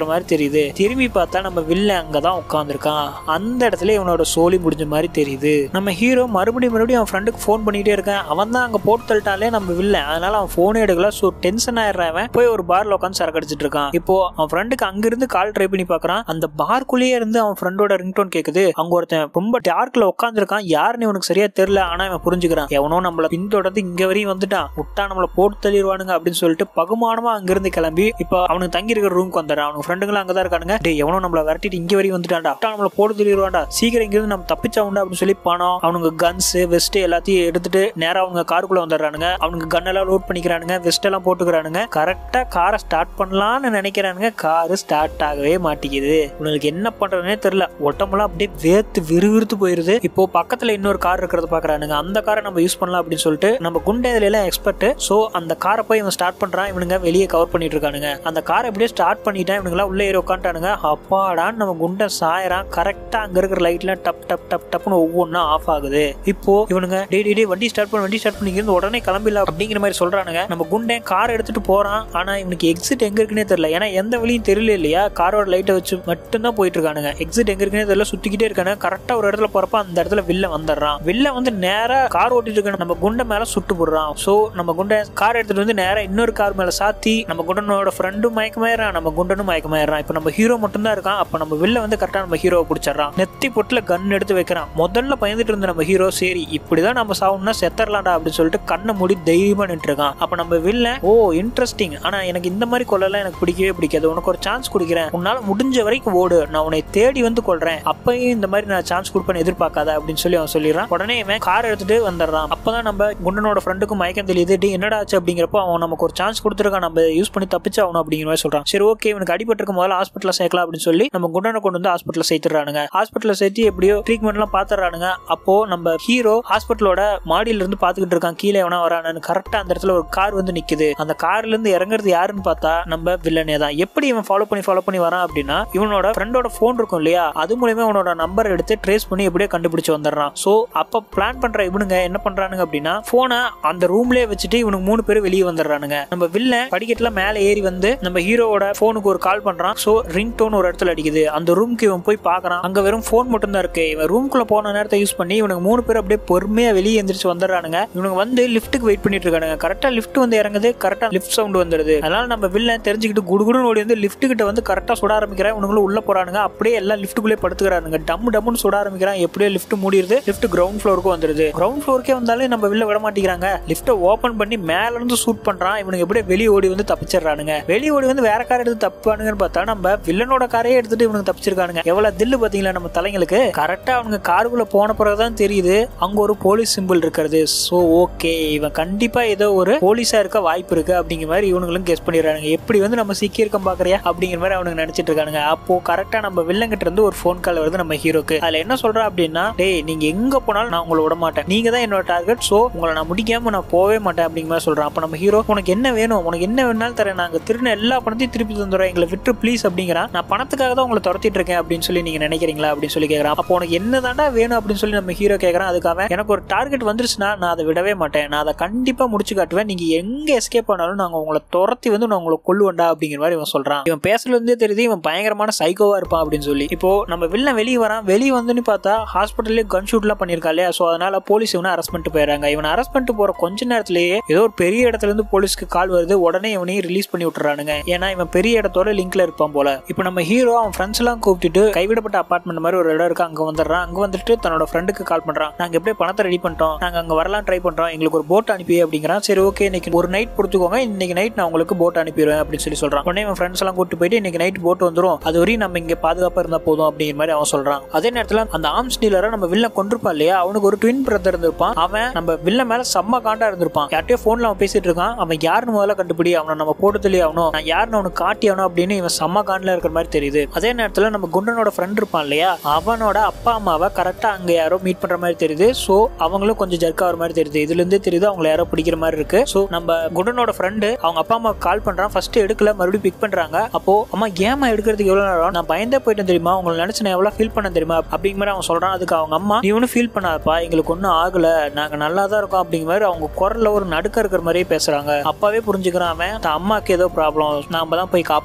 மாதிரி தெரியுது திரும்பி பார்த்தா நம்ம வில்ல அங்கதான் உட்காந்துருக்கான் அந்த இடத்துல இவனோட சோலி முடிஞ்ச மாதிரி தெரியுது நம்ம ஹீரோ மறுபடியும் மறுபடியும் அவன் ஃப்ரெண்டுக்கு ஃபோன் பண்ணிட்டே இருக்கான் அவன் தான் அங்க போட்டு தள்ளிட்டாலே நம்ம வில்ல அதனால அவன் போனே எடுக்கல ஸோ டென்ஷன் ஆயிடுறவன் போய் ஒரு பார்ல உட்காந்து சரக்கு அடிச்சிட்டு இருக்கான் இப்போ அவன் ஃப்ரெண்டுக்கு அங்கிருந்து கால் ட்ரை பண்ணி பார்க்கறான் அந்த பார்க்குள்ளேயே இருந்து அவன் ஃப்ரெண்டோட ரிங்டோன் கேக்குது அங்க ஒருத்தன் ரொம்ப டார்க்ல உட்காந்துருக்கான் யாருன்னு இவனுக்கு சரியா தெரியல ஆனா இவன் புரிஞ்சுக்கிறான் எவனோ நம்மள பின்தொடர்ந்து இங்க வரையும் வந்துட்டான் விட்டா நம்மள போட்டு தள்ளிடுவானுங்க அப்படின்னு சொல்லிட்டு பகுமானமா அங்கிருந்து கிளம்பி இப்போ அவனுக்கு தங்கி இருக்கிற ரூம்க்கு வந்துடுறான் அவனுக்கு ஃப்ரெண்டுங்களும் அங்கதான் இருக்கானுங்க டே எவனோ நம்மள விரட்டிட்டு இங்க வரையும் வந்துட்டான்டா விட்டா நம்மள போட்டு தள்ளிடுவான்டா சீக்கிரம் இங்கிருந்து நம்ம தப்பிச்சா அப்படின்னு சொல்லி பணம் அவனுங்க கன்ஸ் வெஸ்ட் எல்லாத்தையும் எடுத்துட்டு நேரா அவங்க காருக்குள்ள வந்துடுறானுங்க அவனுக்கு கன் எல்லாம் லோட் பண்ணிக்கிறானுங்க வெஸ்ட் எல்லாம் போட்டுக்கிறானுங்க கரெக்டா காரை ஸ்டார்ட் பண்ணலாம்னு நினைக்கிறானுங்க காரு ஸ்டார்ட் ஆகவே மாட்டேங்குது உங்களுக்கு என்ன பண்றதுனே தெரியல உடம்பெல்லாம் அப்படியே வேர்த்து விறுவிறுத்து போயிருது இப்போ பக்கத்துல இன்னொரு கார் இருக்கிறத பாக்குறானுங்க அந்த காரை நம்ம யூஸ் பண்ணலாம் அப்படின்னு சொல்லிட்டு நம்ம குண்டை இதுல எல்லாம் எக்ஸ்பர்ட் சோ அந்த காரை போய் இவன் ஸ்டார்ட் பண்றான் இவனுங்க வெளியே கவர் பண்ணிட்டு இருக்கானுங்க அந்த காரை எப்படியே ஸ்டார்ட் பண்ணிட்டான் இவனுங்க உள்ள ஏறி உட்காந்துட்டானுங்க அப்பாடான்னு நம்ம குண்டை சாயறான் கரெக்டா அங்க இருக்கிற லைட்ல டப் டப் டப் டப்னு ஒவ்வொன்றா ஆஃப் ஆகுது இப்போ இவனுங்க டே டே டே வண்டி ஸ்டார்ட் பண்ண வண்டி ஸ்டார்ட் பண்ணி இருந்து உடனே கிளம்பிடலாம் அப்படிங்கிற மாதிரி சொல்றானுங்க நம்ம குண்டை கார் எடுத்துட்டு போறான் ஆனா இவனுக்கு எக்ஸிட் எங்க இருக்குன்னே தெரியல ஏன்னா எந்த வழியும் தெரியல இல்லையா காரோட லைட்டை வச்சு மட்டும்தான் போயிட்டு இருக்கானுங்க எக்ஸிட் எங்க இருக்குன்னே தெரியல சுத்திக்கிட்டே இருக்கானு கரெக்டா ஒரு இடத்துல போறப்ப அந்த இடத்துல வில்ல வந்துடுறான் வில்ல வந்து நேரா கார் ஓட்டிட்டு இருக்க நம்ம குண்டை மேல சுட்டு போடுறான் சோ நம்ம குண்டை கார் எடுத்துட்டு வந்து நேரா இன்னொரு கார் மேல சாத்தி நம்ம குண்டனோட ஃப்ரெண்டும் மயக்கமாயிடுறான் நம்ம குண்டனும் மயக்கமாயிடுறான் இப்போ நம்ம ஹீரோ மட்டும் தான் இருக்கான் அப்ப நம்ம வில்ல வந்து கரெக்டா நம்ம ஹீரோவை பிடிச்சிடறான் நெத்தி பொட்டுல கன் எடுத்து வைக்கிறான் முதல்ல பயந்துட்டு இருந்த நம்ம ஹீரோ சரி இப்படிதான் நம்ம சாவுன்னா செத்தரலாம்டா அப்படின்னு சொல்லிட்டு கண்ணை மூடி தைரியமா நின்று இருக்கான் அப்ப நம்ம வில்ல ஓ இன்ட்ரெஸ்டிங் ஆனா எனக்கு இந்த மாதிரி கொள்ளலாம் எனக்கு பிடிக்கவே பிடிக்காது உனக்கு ஒரு சான்ஸ் கொடுக்குறேன் உன்னால முடிஞ்ச வரைக்கும் ஓடு நான் உன்னை தேடி வந்து கொள்றேன் அப்பயும் இந்த மாதிரி நான் சான்ஸ் கொடுப்பேன்னு எதிர்பார்க்காத அப்படின்னு சொல்லி அவன் சொல்லிடுறான் உடனே இவன் கார் எடுத்துட்டு வந்துடுறான் அப்பதான் நம்ம குண்டனோட ஃப்ரெண்டுக்கும் மயக்கம் தெரியுது டி என்னடா ஆச்சு அப்படிங்கிறப்போ அவன் நமக்கு ஒரு சான்ஸ் கொடுத்துருக்கான் நம்ம யூஸ் பண்ணி தப்பிச்சு ஆகணும் அப்படிங்கிற மாதிரி சொல்றான் சரி ஓகே இவனுக்கு அடிபட்டிருக்க முதல்ல ஹாஸ்பிட்டல சேர்க்கலாம் அப்படின்னு சொல்லி நம்ம குண்டனை கொண்டு வந்து ஹாஸ்பிட்டல சேர்த்துறானுங்க ஹாஸ்பிட்டல சேர்த்து எப்படியோ ட்ரீட்மெண்ட் எல்லாம் பாத்துறானுங்க அப்போ நம்ம ஹீரோ ஹாஸ்பிட்டலோட மாடியில இருந்து பாத்துக்கிட்டு இருக்கான் கீழே எவனா வரானு கரெக்டா அந்த இடத்துல ஒரு கார் வந்து நிக்குது அந்த கார்ல இருந்து இறங்குறது யாருன்னு பார்த்தா நம்ம வில்லனே தான் எப்படி இவன் ஃபாலோ பண்ணி ஃபாலோ பண்ணி வரான் அப்படின்னா இவனோட ஃப்ரெண்டோட போன் இருக்கும் இல்லையா அது மூலயமா இவனோட நம்பர் எடுத்து ட்ரேஸ் பண்ணி எப்படியோ கண்டுபிடிச்சு வந்துடுறான் சோ அப்ப பிளான் பண்ற இவனுங்க என்ன பண்றானுங்க அப்படின்னா போனை அந்த ரூம்லயே வச்சுட்டு இவனுக்கு மூணு பேர் வெளியே வந்துடுறானுங்க நம்ம வில்ல படிக்கட்டுல மேல ஏறி வந்து நம்ம ஹீரோவோட போனுக்கு ஒரு கால் பண்றான் சோ ரிங் டோன் ஒரு இடத்துல அடிக்குது அந்த ரூம்க்கு இவன் போய் பாக்குறான் அங்க வெறும் போன் மட்டும் தான் இருக்கு இவன் ரூம்குள்ள போன நேரத்தை யூஸ் பண்ணி இவனுக்கு மூணு பேர் அப்படியே பொறுமையா வெளியே எந்திரிச்சு வந்துடுறானுங்க இவனுக்கு வந்து லிஃப்ட்டுக்கு வெயிட் பண்ணிட்டு இருக்கானுங்க கரெக்டா லிஃப்ட் வந்து இறங்குது கரெக்டா லிஃப்ட் சவுண்ட் வந்துருது அதனால நம்ம வில்ல தெரிஞ்சுக்கிட்டு குடுகுடுன்னு ஓடி வந்து லிஃப்ட் கிட்ட வந்து கரெக்டா சுட ஆரம்பிக்கிறான் இவனுங்களும் உள்ள போறானுங்க அப்படியே எல்லாம் லிஃப்ட்டுக்குள்ளே படுத்துக்கிறானுங்க டம் டம்னு சுட ஆரம்பிக்கிறான் எப்படியோ லிஃப்ட் மூடிடுது லிஃப்ட் கிரவுண்ட் ஃப்ளோருக்கு வந்துருது கிரவுண்ட் ஃப்ளோருக்கே வந்தாலே நம்ம வெளில விட மாட்டேங்கிறாங்க லிஃப்ட்டை ஓபன் பண்ணி மேல இருந்து ஷூட் பண்றான் இவனுக்கு எப்படியே வெளியே ஓடி வந்து தப்பிச்சிடுறானுங்க வெளியே ஓடி வந்து வேற கார் எடுத்து தப்பானுங்கன்னு பார்த்தா நம்ம வில்லனோட காரையே எடுத்துட்டு இவனுக்கு தப்பிச்சிருக்கானுங்க எவ்வளவு தில்லு பாத்தீங்களா நம்ம தலைங்களுக்கு கரெக்டா அவனுங்க காருக்குள்ள போன பிறகுதான் தெரியுது அங்க ஒரு போலீஸ் சிம்பிள் இருக்கிறது சோ ஓகே இவன் கண்டிப்பா ஏதோ ஒரு போலீஸா இருக்க வாய்ப்பு இருக்கு அப்படிங்கிற மாதிரி இவனுங்களும் கெஸ் பண்ணிடுறாங்க எப்படி வந்து நம்ம சிக்கி இருக்கோம் பாக்குறியா அப்படிங்கிற மாதிரி அவனுக்கு நினைச்சிட்டு இருக்கானுங்க அப்போ கரெக்டா நம்ம வில்லங்கிட்ட இருந்து ஒரு ஃபோன் கால் வருது நம்ம ஹீரோக்கு அதுல என்ன சொல்றா அப்படின்னா டேய் நீங்க எங்க போனாலும் நான் உங்களை விட மாட்டேன் நீங்க தான் என்னோட டார்கெட் சோ உங்களை நான் முடிக்காம நான் போவே மாட்டேன் அப்படிங்கிற மாதிரி சொல்றான் அப்ப நம்ம ஹீரோ உனக்கு என்ன வேணும் உனக்கு என்ன வேணாலும் தரேன் நாங்க திருந எல்லா பணத்தையும் திருப்பி தந்துடுறோம் எங்களை விட்டு ப்ளீஸ் அப்படிங்கிறான் நான் பணத்துக்காக தான் உங்களை துரத்திட்டு இருக்கேன் அப்படின்னு சொல்லி நீங்க நினைக்கிறீங்களா அப்படின்னு சொல்லி கேக்குறான் அப்போ உனக்கு என்னதாண்டா வேணும் அப்படின்னு சொல்லி நம்ம ஹீரோ கேக்குறான் அதுக்காக எனக்கு ஒரு டார்கெட் வந்துருச்சுன்னா நான் அதை விடவே மாட்டேன் நான் அதை கண்டிப்பா முடிச்சு காட்டுவேன் நீங்க எங்க எஸ்கேப் பண்ணாலும் நாங்க உங்களை துரத்தி வந்து நான் உங்களை கொல்லுவேன்டா அப்படிங்கிற மாதிரி இவன் சொல்றான் இவன் பேசல இருந்தே தெரியுது இவன் பயங்கரமான சைக்கோவா இருப்பான் அப்படின்னு சொல்லி இப்போ நம்ம வில்லன் வெளியே வரான் வெளியே வந்துன்னு பார்த்தா ஹாஸ்பிட்டல்லே கன் ஷூட்லாம் பண்ணியிருக்கா இல்லையா ஸோ அதனால போலீஸ் இவனை அரெஸ்ட் பண்ணிட்டு போயிடுறாங்க இவனை அரெஸ்ட் பண்ணிட்டு போற கொஞ்ச நேரத்திலேயே ஏதோ ஒரு பெரிய இடத்துல இருந்து போலீஸ்க்கு கால் வருது உடனே இவனையும் ரிலீஸ் பண்ணி விட்டுறானுங்க ஏன்னா இவன் பெரிய இடத்தோட லிங்க்ல இருப்பான் போல இப்போ நம்ம ஹீரோ அவன் ஃப்ரெண்ட்ஸ் எல்லாம் கூப்பிட்டுட்டு கைவிடப்பட்ட அபார்ட்மெண்ட் மாதிரி ஒரு இடம் இருக்கு அங்க வந்துடுறான் அங்க வந்துட்டு தன்னோட ஃப்ரெண்டுக்கு கால் பண்றான் நாங்க எப்படியே பணத்தை ரெடி பண்ணிட்டோம் நாங்க அங்க வரலாம் ட்ரை பண்றோம் எங்களுக்கு ஒரு போட் அனுப்பி அப்படிங்கிறான் சரி ஓகே இன்னைக்கு ஒரு நைட் பொறுத்துக்கோங்க இன்னைக்கு நைட் நான் உங்களுக்கு போட் அனுப்பிடுவேன் அப்படின்னு சொல்லி சொல்றான் உடனே அவன் ஃப்ரெண்ட்ஸ் எல்லாம் கூட்டு போயிட்டு இன்னைக்கு நைட் போட் வந்துரும் அது வரையும் நம்ம இங்க பாதுகாப்பா இருந்தா போதும் அப்படிங்கிற மாதிரி அவன் சொல்றான் அதே நேரத்துல அந்த ஆர்ம்ஸ் டீலரை நம்ம வில்ல கொண்டிருப்பான் இல்லையா அவனுக்கு ஒரு ட்வின் பிரதர் இருந்திருப்பான் அவன் நம்ம வில்ல மேல செம்ம காண்டா இருந்திருப்பான் யார்ட்டையோ போன்ல அவன் பேசிட்டு இருக்கான் அவன் யாருன்னு முதல்ல கண்டுபிடி அவனை நம்ம போட்டு தெளி ஆகணும் நான் யாருன்னு அவனுக்கு காட்டி ஆகணும் அப்படின்னு இவன் செம்ம காண்டில் இருக்கிற மாதிரி தெரியுது அதே நேரத்துல நம்ம குண்டனோட ஃப்ரெண்ட் இருப்பான் இல்லையா அவனோட அப்பா அம்மாவை கரெக்டா அங்க யாரோ மீட் பண்ற மாதிரி தெரியுது சோ அவங்களும் கொஞ்சம் ஜர்க் ஆகிற மாதிரி தெரியுது இதுல இருந்தே தெரியுது அவங்களை யாரோ பிடிக்கிற மாதிரி இருக்கு சோ நம்ம குண்டனோட ஃப்ரெண்டு அவங்க அப்பா அம்மா கால் பண்றான் ஃபர்ஸ்ட் எடுக்கல மறுபடியும் பிக் பண்றாங்க அப்போ அம்மா ஏமா எடுக்கிறதுக்கு எவ்வளவு நேரம் நான் பயந்தே போயிட்டேன் தெரியுமா உங்களை நினைச்சு நான் எவ்வளவு ஃபீல் பண்ண தெரியுமா அப்படிங்கிற மாதிரி அவன் சொல்றான் அதுக்கு அவங்க அம்மா நீ ஒன்றும் ஃபீல் பண்ணாதப்பா எங்களுக்கு ஒன்றும் ஆகல நாங்க நல்லா தான் இருக்கோம் அப்படிங்கிற மாதிரி அவங்க குரல்ல ஒரு நடுக்க இருக்கிற மாதிரியே பேசுறாங்க அப்பாவே புரிஞ்சுக்கிறான் அவன் தன் அம்மாக்கு ஏதோ ப்ராப்ளம் நாம தான் போய் காப்பாற்றணும் அப்படின்னு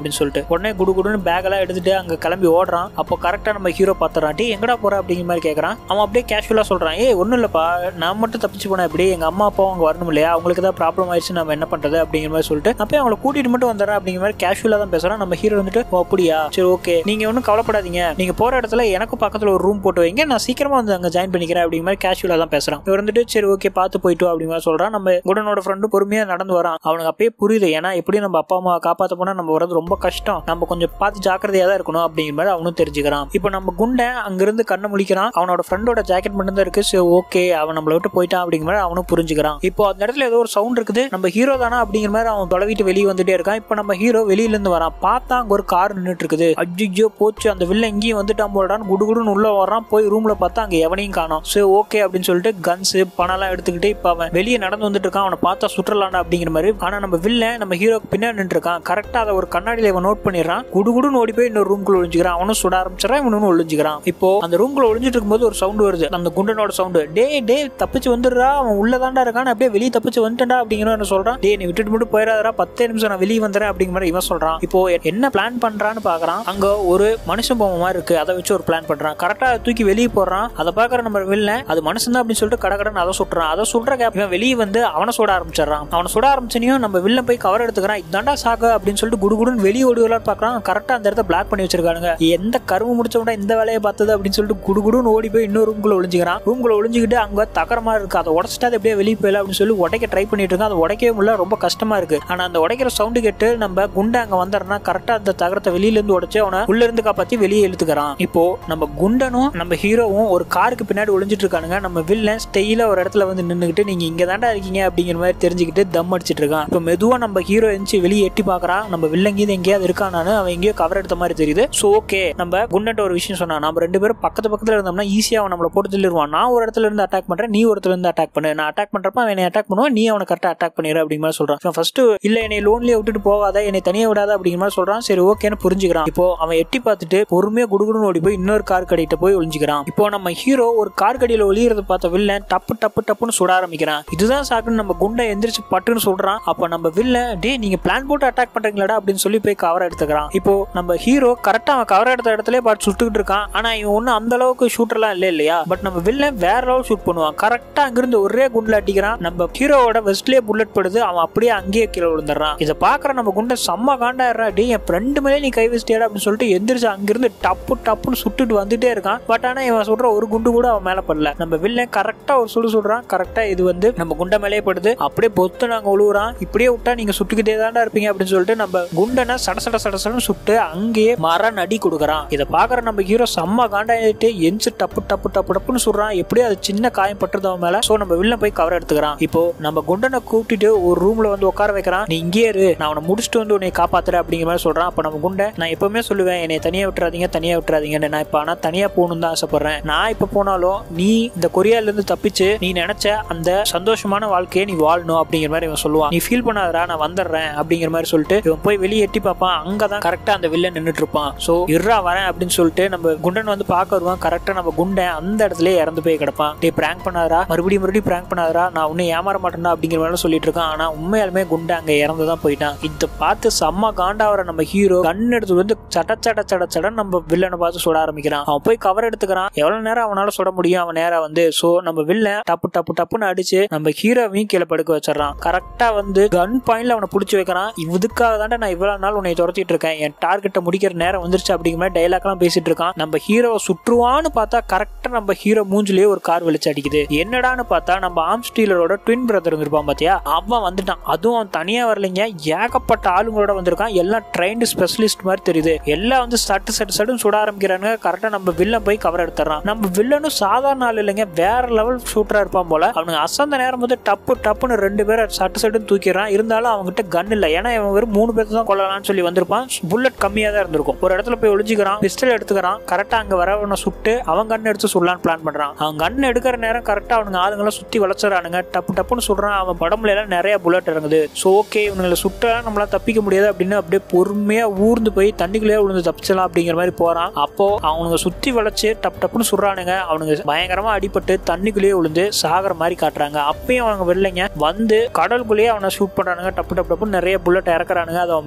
அப்படின்னு சொல்லிட்டு உடனே குடு குடுன்னு பேக் எல்லாம் எடுத்துட்டு அங்க கிளம்பி ஓடுறான் அப்போ கரெக்டா நம்ம ஹீரோ பாத்துறான் டே எங்கடா போற அப்படிங்கிற மாதிரி கேக்குறான் அவன் அப்படியே கேஷுவலா சொல்றான் ஏய் ஒண்ணும் இல்லப்பா நான் மட்டும் தப்பிச்சு போனேன் எப்படி எங்க அம்மா அப்பா அவங்க வரணும் இல்லையா அவங்களுக்கு ஏதாவது ப்ராப்ளம் ஆயிடுச்சு நம்ம என்ன பண்றது அப்படிங்கிற மாதிரி சொல்லிட்டு அப்போ அவங்களை கூட்டிட்டு மட்டும் வந்துடுறேன் அப்படிங்கிற மாதிரி கேஷுவலா தான் பேசுறான் நம்ம ஹீரோ வந்துட்டு "ஓ, அப்படியா சரி ஓகே நீங்க ஒன்றும் கவலைப்படாதீங்க நீங்க போற இடத்துல எனக்கு பக்கத்துல ஒரு ரூம் போட்டு வைங்க நான் சீக்கிரமா வந்து அங்க ஜாயின் பண்ணிக்கிறேன் அப்படிங்கிற மாதிரி கேஷுவலா தான் பேசுறான் இவர் வந்துட்டு சரி ஓகே பார்த்து போயிட்டு வா அப்படிங்கிற மாதிரி சொல்றான் நம்ம குடனோட ஃப்ரெண்டு பொறுமையா நடந்து வரான் அவனுக்கு அப்பயே புரியுது ஏன்னா எப்படி நம்ம அப்பா அம்மா காப்பாத்த போனா நம்ம வரது ரொம்ப கஷ்டம் நம்ம கொஞ்சம் பார்த்து ஜாக்கிரதையா தான் இருக்கணும் அப்படிங்கிற மாதிரி அவனும் தெரிஞ்சுக்கிறான் இப்போ நம்ம குண்டை அங்கிருந்து கண்ணை முழிக்கிறான் அவனோட ஃப்ரெண்டோட ஜாக்கெட் மட்டும் தான் இருக்கு சரி ஓகே அவன் நம்மளை விட்டு போயிட்டான் அப்படிங்கிற மாதிரி அவனும் புரிஞ்சுக்கிறான் இப்போ அந்த இடத்துல ஏதோ ஒரு சவுண்ட் இருக்குது நம்ம ஹீரோ தானா அப்படிங்கிற மாதிரி அவன் தொலைவிட்டு வெளியே வந்துட்டே இருக்கான் இப்போ நம்ம ஹீரோ வெளியில இருந்து வரான் பார்த்தா அங்க ஒரு கார் நின்றுட்டு இருக்குது அஜிஜோ போச்சு அந்த வில்ல எங்கேயும் வந்துட்டான் போடான்னு குடுகுடுன்னு உள்ள வரான் போய் ரூம்ல பார்த்தா அங்க எவனையும் காணோம் சரி ஓகே அப்படின்னு சொல்லிட்டு கன்ஸ் பணம்லாம் எடுத்துக்கிட்டு இப்போ அவன் வெளியே நடந்து வந்துட்டு இருக்கான் அவனை பார்த்தா சுற்றலாண்டா அப்படிங்கிற மாதிரி ஆனா நம்ம வில்ல நம்ம ஹீரோக்கு பின்னாடி நின்று இருக்கான் கரெக்டா அதை ஒரு கண்ணாடியில இவன் நோட் பண்ணிடுறான் குடுகுடுன்னு ஓடி போய் இன்னொரு ரூம்குள்ள ஒளிஞ்சுக்கிறான் அவனும் சுட ஆரம்பிச்சிடறான் இவனும் ஒளிஞ்சுக்கிறான் இப்போ அந்த ரூம்குள்ள ஒளிஞ்சிட்டு இருக்கும்போது ஒரு சவுண்ட் வருது அந்த குண்டனோட சவுண்டு டே டே தப்பிச்சு வந்துடுறா அவன் உள்ளதாண்டா இருக்கான் அப்படியே வெளியே தப்பிச்சு வந்துட்டா அப்படிங்கிற மாதிரி சொல்றான் டே நீ விட்டுட்டு மட்டும் போயிடாதடா பத்தே நிமிஷம் நான் வெளியே வந்துறேன் அப்படிங்கிற மாதிரி இவன் சொல்றான் இப்போ என்ன பிளான் பண்றான்னு பாக்குறான் அங்க ஒரு மனுஷன் பொம்மை மாதிரி இருக்கு அதை வச்சு ஒரு பிளான் பண்றான் கரெக்டா தூக்கி வெளியே போடுறான் அதை பாக்குற நம்ம வில்ல அது மனுஷன் தான் அப்படின்னு சொல்லிட்டு கடகடன்னு அதை சுட்டுறான் அதை சுடுற கேப் இவன் வெளியே வந்து அவனை சுட ஆரம்பிச்சிடறான் அவனை சுட ஆரம்பிச்சனையும் நம்ம வில்ல போய் கவர் எடுத்துக்கிறான் இதாண்டா சாக்கு அப்படின்னு சொல்லிட்டு குடுகுடுன்னு வெளியே ஓடுவலான்னு பாக்குறான் கரெக்டா அந்த இடத்த பிளாக் பண்ணி வச்சிருக்கானுங்க எந்த கருவு முடிச்ச உடனே இந்த வேலையை பார்த்தது அப்படின்னு சொல்லிட்டு குடுகுடுன்னு ஓடி போய் இன்னொரு ரூம்குள்ள ஒளிஞ்சுக்கிறான் ரூம்குள்ள ஒளிஞ்சுக்கிட்டு அங்க தகரமா இருக்கு அதை உடச்சிட்டு அது அப்படியே வெளியே போயிடலாம் அப்படின்னு சொல்லி உடைக்க ட்ரை பண்ணிட்டு இருக்கான் அதை உடைக்கவே முடியல ரொம்ப கஷ்டமா இருக்கு ஆனா அந்த உடைக்கிற சவுண்டு கேட்டு நம்ம குண்டை அங்க வந்துடுறா கரெக்டா அந்த தகரத்தை வெளியில இருந்து உடைச்சு அவனை உள்ள இருந்து காப்பாத்தி வெளியே இழுத்துக்கிறான் இப்போ நம்ம குண்டனும் நம்ம ஹீரோவும் ஒரு காருக்கு பின்னாடி ஒளிஞ்சிட்டு இருக்கானுங்க நம்ம வில்லன் ஸ்டெயில ஒரு இடத்துல வந்து நின்னுகிட்டு நீங்க இங்க தாண்டா இருக்கீங்க அப்படிங்கிற மாதிரி தெரிஞ்சுக்கிட்டு தம் அடிச்சிட்டு இருக்கான் இப்போ மெதுவா நம்ம ஹீரோ எந்திச்சு வெளியே எட்டி பாக்குறான் நம்ம வில்லங்கீது எங்கேயாவது இருக்கானானு அவன் எங்கேயோ கவர் எடுத்த மாதிரி தெரியுது சோ ஓகே நம்ம குண்டன்ட்ட ஒரு விஷயம் சொன்னா நம்ம ரெண்டு பேரும் பக்கத்து பக்கத்துல இருந்தோம்னா ஈஸியா அவன் நம்மள போட்டு தள்ளிடுவான் நான் ஒரு இடத்துல இருந்து அட்டாக் பண்றேன் நீ ஒரு இடத்துல இருந்து அட்டாக் பண்ணு நான் அட்டாக் பண்றப்ப அவன் என்னை அட்டாக் பண்ணுவான் நீ அவனை கரெக்டா அட்டாக் பண்ணிடு அப்படிங்கிற மாதிரி சொல்றான் ஃபர்ஸ்ட் இல்ல என்னை லோன்லியே விட்டுட்டு போகாத என்னை தனியா விடாத அப்படிங்கிற மாதிரி சொல்றான் சரி ஓகேன்னு புரிஞ்சுக்கிறான் இப்போ அவன் எட்டி பார்த்துட்டு பொறுமையா குடுகுடுன்னு ஓடி போய் இன்னொரு கார் கடிட்ட போய் ஒளிஞ்சுக்கிறான் இப்போ நம்ம ஹீரோ ஒரு கார் கடியில ஒளியறத பார்த்த வில்லன் டப்பு டப்பு டப்புன்னு சுட ஆரம்பிக்கிறான் இதுதான் சாக்குன்னு நம்ம குண்டை எந்திரிச்சு பட்டுன்னு சொல்றான் அப்ப நம்ம வில்லன் டே நீங்க பிளான் போட்டு அட்டாக் பண்றீங்களாடா அப்படின்னு சொல்லி போய் கவர் எடுத்துக்கிறான் இப்போ நம்ம ஹீரோ கரெக்டா அவன் கவர் எடுத்த இடத்துல பார்த்து சுட்டுக்கிட்டு இருக்கான் ஆனா இவன் ஒன்னும் அந்த அளவுக்கு ஷூட்டர்லாம் இல்ல இல்லையா பட் நம்ம வில்லன் வேற லெவல் ஷூட் பண்ணுவான் கரெக்டா அங்கிருந்து ஒரே குண்டுல அடிக்கிறான் நம்ம ஹீரோவோட வெஸ்ட்லயே புல்லட் படுது அவன் அப்படியே அங்கேயே கீழே விழுந்துடுறான் இதை பாக்குற நம்ம குண்டை செம்ம காண்டாடுறா டே என் ஃப்ரெண்டு மேலே நீ கை வச்சிட்டியாடா அப்படின்னு சொல்லிட்டு எந்திரிச்சு அங்கிருந்து டப்பு டப்புன்னு சுட்டுட்டு வந்துட்டே இருக்கான் பட் ஆனா இவன் சொல்ற ஒரு குண்டு கூட அவன் மேல படல நம்ம வில்லன் கரெக்டா ஒரு சுடு சுடுறான் கரெக்டா இது வந்து நம்ம குண்டை மேலே படுது அப்படியே பொத்து நாங்க உழுவுறான் இப்படியே விட்டா நீங்க சுட்டுக்கிட்டே தாண்டா இருப்பீங்க அப்படின்னு சொல்லிட்டு நம்ம குண்டனை சட சட சட சடன்னு சுட்டு அங்கேயே மர நடி கொடுக்குறான் இதை பாக்குற நம்ம ஹீரோ செம்ம காண்டாயிட்டு எஞ்சி டப்பு டப்பு டப்பு டப்புன்னு சுடுறான் எப்படியோ அது சின்ன காயம் பட்டுறது அவன் மேல சோ நம்ம வில்லன் போய் கவர் எடுத்துக்கிறான் இப்போ நம்ம குண்டனை கூப்பிட்டுட்டு ஒரு ரூம்ல வந்து உட்கார வைக்கிறான் நீ இங்கே இரு நான் அவனை முடிச்சுட்டு வந்து உன்னை காப்பாத்துறேன் அப்படிங்கிற மாதிரி சொல்றான் அப்ப நம்ம குண்டை நான் எப்பவுமே சொல்லுவேன் என்னை தனியா விட்டுறாதீங்க தனியா விட்டுறாதீங்கன்னு நான் இப்ப ஆனா தனியா போகணும்னு தான் ஆசைப்படுறேன் நான் இப்ப போனாலும் நீ இந்த கொரியால இருந்து தப்பிச்சு நீ நினைச்ச அந்த சந்தோஷமான வாழ்க்கையை நீ வாழணும் அப்படிங்கிற மாதிரி இவன் சொல்லுவான் நீ ஃபீல் பண்ணாதடா நான் வந்துடுறேன் அப்படிங்கிற மாதிரி சொல்லிட்டு இவன் போய் வெளியே எட்டி பார்ப்பான் அங்கதான் கரெக்டா அந்த வில்லன் நின்னுட்டு இருப்பான் சோ இருறா வரேன் அப்படின்னு சொல்லிட்டு நம்ம குண்டன் வந்து பார்க்க வருவான் கரெக்டா நம்ம குண்டன் அந்த இடத்துல இறந்து போய் கிடப்பான் டே பிராங்க் பண்ணாதரா மறுபடியும் மறுபடியும் பிராங்க் பண்ணாதரா நான் உன்னை ஏமாற மாட்டேன்டா அப்படிங்கிற மாதிரி சொல்லிட்டு இருக்கான் ஆனா உண்மையாலுமே குண்டை அங்க இறந்து தான் போயிட்டான் இதை பார்த்து செம்ம காண்டாவற நம்ம ஹீரோ கண் எடுத்து வந்து சட சட சட சடன் நம்ம வில்லனை பார்த்து சுட ஆரம்பிக்கிறான் அவன் போய் கவர் எடுத்துக்கிறான் எவ்வளவு நேரம் அவனால சுட முடியும் அவன் நேரா வந்து சோ நம்ம வில்லன் டப்பு டப்பு டப்புன்னு அடிச்சு நம்ம ஹீரோவையும் கீழே படுக்க வச்சிடறான் கரெக்டா வந்து கன் பாயிண்ட்ல அவனை பிடிச்சி வைக்கிறான் இதுக்காக தாண்டா நான் இவ்வளவு நாள் உன்னை துரத்திட்டு இருக்கேன் என் டார்கெட்டை முடிக்கிற நேரம் வந்துருச்சு அப்படிங்கிற மாதிரி டைலாக் எல்லாம் பேசிட்டு இருக்கான் நம்ம ஹீரோவை சுற்றுவான்னு பார்த்தா கரெக்டா நம்ம ஹீரோ மூஞ்சிலேயே ஒரு கார் வெளிச்சு அடிக்குது என்னடான்னு பார்த்தா நம்ம ஆம் ஸ்டீலரோட ட்வின் பிரதர் இருந்திருப்பான் பாத்தியா அவன் வந்துட்டான் அதுவும் அவன் தனியா வரலைங்க ஏகப்பட்ட ஆளுங்களோட வந்திருக்கான் எல்லாம் ட்ரைன்டு ஸ்பெஷலிஸ்ட் மாதிரி தெரியுது எல்லாம் வந்து சட்டு சட்டு சட்டுன்னு சுட ஆரம்பிக்கிறானுங்க கரெக்டா நம்ம வில்லன் போய் கவர் எடுத்துறான் நம்ம வில்லனும் சாதாரண ஆள் இல்லைங்க வேற லெவல் ஷூட்டரா இருப்பான் போல அவனுக்கு அசந்த நேரம் வந்து டப்பு டப்புன்னு ரெண்டு பேரை சட்டு சட்டுன்னு தூக்கிடுறான் இருந்தாலும் அவன்கிட்ட கன் இல்லை ஏன்னா இவன் வெறும் மூணு பேர் தான் கொள்ளலாம்னு சொல்லி வந்திருப்பான் புல்லட் கம்மியா தான் இருந்திருக்கும் ஒரு இடத்துல போய் ஒளிஞ்சுக்கிறான் பிஸ்டல் எடுத்துக்கிறான் கரெக்டா அங்க வரவனை சுட்டு அவன் கன் எடுத்து சுடலான்னு பிளான் பண்றான் அவன் கன் எடுக்கிற நேரம் கரெக்டா அவனுங்க ஆளுங்கெல்லாம் சுத்தி வளர்ச்சுறானுங்க டப்பு டப்புன்னு சுடுறான் அவன் படம்புல எல்லாம் நிறைய புல்லட் இறங்குது ஸோ ஓகே இவங்களை சுட்டா நம்மளால தப்பிக்க முடியாது அப்படின்னு அப்படியே பொறுமையா ஊர்ந்து போய் தண்ணிக்குள்ளேயே விழுந்து தப்பிச்சலாம் அப்படிங்கிற மாதிரி போறான் அப்போ அவனுங்க சுத்தி வளைச்சு டப் டப்புன்னு சுடுறானுங்க அவனுங்க பயங்கரமா அடிபட்டு தண்ணிக்குள்ளேயே விழுந்து சாகர மாதிரி காட்டுறாங்க அப்பயும் அவங்க வெளிலைங்க வந்து கடலுக்குள்ளேயே அவனை ஷூட் பண்றானுங்க டப்பு டப்பு டப்புன்னு நிறைய புல்லட் இறக்குறானுங்க அது அவன் மேல பட்டுச்சு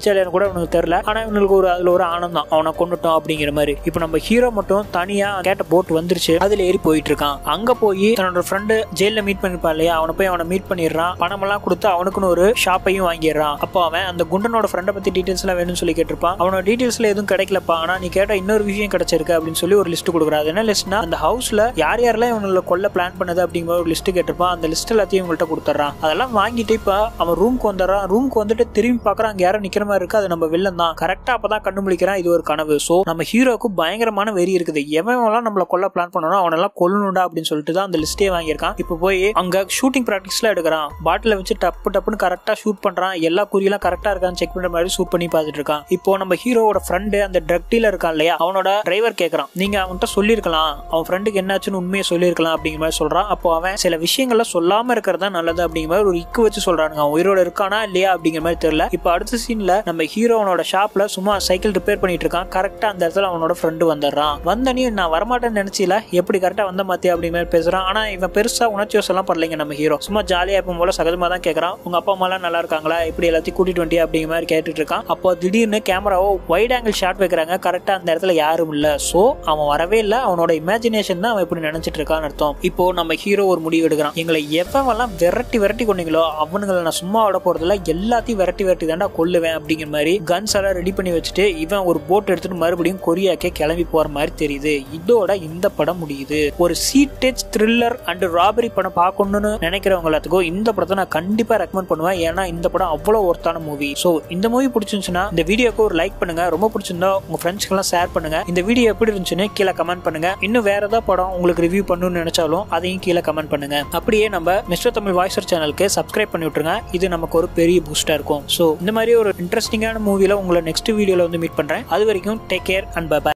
கொண்டுச்சா இல்லைன்னு கூட அவனுக்கு தெரியல ஆனா இவனுக்கு ஒரு அதுல ஒரு ஆனந்தம் அவனை கொண்டுட்டோம் அப்படிங்கிற மாதிரி இப்போ நம்ம ஹீரோ மட்டும் தனியா கேட்ட போட் வந்துருச்சு அதுல ஏறி போயிட்டு இருக்கான் அங்க போய் தன்னோட ஃப்ரெண்டு ஜெயில மீட் பண்ணிருப்பான் இல்லையா அவனை போய் அவனை மீட் பண்ணிடுறான் பணம் எல்லாம் கொடுத்து அவனுக்குன்னு ஒரு ஷாப்பையும் வாங்கிடுறான் அப்போ அவன் அந்த குண்டனோட ஃப்ரெண்டை பத்தி டீடைல்ஸ் எல்லாம் வேணும்னு சொல்லி கேட்டிருப்பான் அவனோட டீடைல்ஸ்ல எதுவும் கிடைக்கலப்பா ஆனா நீ கேட்ட இன்னொரு விஷயம் கிடைச்சிருக்கு அப்படின்னு சொல்லி ஒரு லிஸ்ட் கொடுக்குறான் அது என்ன லிஸ்ட்னா அந்த ஹவுஸ்ல யார் யாரெல்லாம் இவங்களை கொல்ல பிளான் பண்ணது அப்படிங்கிற ஒரு லிஸ்ட் கேட்டிருப்பான் அந்த லிஸ்ட் எல்லாத்தையும் இவங்கள்ட்ட கொடுத்துட்றான் அதெல்லாம் வாங்கிட்டு இப்ப அவன் ரூம்க்கு வந்துடுறான் ரூம்க்கு வந்துட்டு திரும்பி பார்க்கறான் அங்க யாரும் நிக்கிற மாதிரி இருக்கு அது நம்ம வில்லன் தான் கரெக்டா அப்பதான் கண்ணு முழிக்கிறான் இது ஒரு கனவு சோ நம்ம ஹீரோக்கு பயங்கரமான வெறி இருக்குது எவன் எல்லாம் நம்மள கொல்ல பிளான் பண்ணணும் அவனெல்லாம் கொல்லணும்டா அப்படின்னு சொல்லிட்டு தான் அந்த லிஸ்டே வாங்கியிருக்கான் இப்போ போய் அங்க ஷூட்டிங் ப்ராக்டிஸ்ல எடுக்கிறான் பாட்டில வச்சு டப்பு டப்புன்னு கரெக்டா ஷூட் பண்றான் எல்லா குறியெல்லாம் கரெக்டா இருக்கான்னு செக் பண்ற மாதிரி ஷூட் பண்ணி பார்த்துட்டு இருக்கான் இப்போ நம்ம ஹீரோவோட ஃப்ரெண்டு அந்த ட்ரக் டீலர் இருக்கான் இல்லையா அவனோட டிரைவர் கேட்கறான் நீங்க அவன்கிட்ட சொல்லியிருக்கலாம் அவன் ஃப்ரெண்டுக்கு என்னாச்சுன்னு உண்மையை சொல்லியிருக்கலாம் அப்படிங்கிற மாதிரி சொல்றான் அப்போ அவன் சில விஷயங்கள்லாம் சொல்லாம இருக்கிறதா நல்லது அப்படிங்கிற மாதிரி ஒரு இக்கு வச்சு சொல்றானுங்க அவன் உயிரோட இருக்கானா இல்லையா அப்படிங்கிற மாதிரி தெரியல இப்போ அடுத்த சீன்ல நம்ம ஹீரோவனோட ஷாப்ல சும்மா சைக்கிள் ரிப்பேர் பண்ணிட்டு இருக்கான் கரெக்டா அந்த இடத்துல அவனோட ஃப்ரெண்டு வந்துடுறான் வந்தனையும் நான் வரமாட்டேன்னு நினைச்சில எப்படி கரெக்டா வந்த மாத்தியா அப்படிங்கிற மாதிரி பேசுறான் ஆனா இவன் பெருசா உணர்ச்சி வசலாம் பண்ணலைங்க நம்ம ஹீரோ சும்மா ஜாலியா எப்பவும் போல சகஜமா தான் கேட்கறான் உங்க அப்பா அம்மா எல்லாம் நல்லா இருக்காங்களா இப்படி எல்லாத்தையும் கூட்டிட்டு வண்டி அப்படிங்கிற மாதிரி கேட்டுட்டு இருக்கான் அப்போ திடீர்னு கேமராவோ வைட் ஆங்கிள் ஷாட் வைக்கிறாங்க கரெக்டா அந்த இடத்துல யாரும் இல்ல சோ அவன் வரவே இல்லை அவனோட இமேஜினேஷன் தான் அவன் இப்படி நினைச்சிட்டு இருக்கான்னு அர்த்தம் இப்போ நம்ம ஹீரோ ஒரு முடிவு எடுக்கிறான் எங்களை எவெல்லாம் விரட்டி விரட்டி கொண்டீங்களோ அவனுங்களை நான் சும்மா விட போறதில்ல எல்லாத்தையும் விரட்டி விரட்டி தாண்டா கொல்லுவேன் அப்படிங்கிற மாதிரி கன்ஸ் எல்லாம் ரெடி பண்ணி வச்சுட்டு இவன் ஒரு போட் எடுத்துட்டு மறுபடியும் கொரியாக்கே கிளம்பி போற மாதிரி தெரியுது இதோட இந்த படம் முடியுது ஒரு சீட்டேஜ் த்ரில்லர் அண்ட் ராபரி படம் பார்க்கணும்னு நினைக்கிறவங்க எல்லாத்துக்கும் இந்த படத்தை நான் கண்டிப்பா ரெக்கமெண்ட் பண்ணுவேன் ஏன்னா இந்த படம் அவ்வளவு ஒருத்தான மூவி ஸோ இந்த மூவி பிடிச்சிருந்துச்சுன்னா இந்த வீடியோக்கு ஒரு லைக் பண்ணுங்க ரொம்ப பிடிச்சிருந்தா உங்க ஃப்ரெண்ட்ஸ்க்கெல்லாம் ஷேர் பண்ணுங்க இந்த வீடியோ எப்படி இருந்துச்சுன்னு கீழே கமெண்ட் பண்ணுங்க இன்னும் வேற ஏதாவது படம் உங்களுக்கு ரிவ்யூ பண்ணணும்னு நினைச்சாலும் அதையும் கீழே கமெண்ட் பண்ணுங்க அப்படியே நம்ம மிஸ்டர் தமிழ் வாய்ஸர் சேனலுக்கு சப்ஸ்கிரைப் பண்ணி விட்டுருங்க இது நமக்கு ஒரு பெரிய பூஸ்டா இருக்கும் ஸோ இந்த மாதிரி ஒரு இன்ட்ரெஸ்டிங்கான மூவில உங்களை நெக்ஸ்ட் வீடியோல வந்து மீட் பண்றேன் அது வரைக்கும் டேக் கேர் அண்ட் பை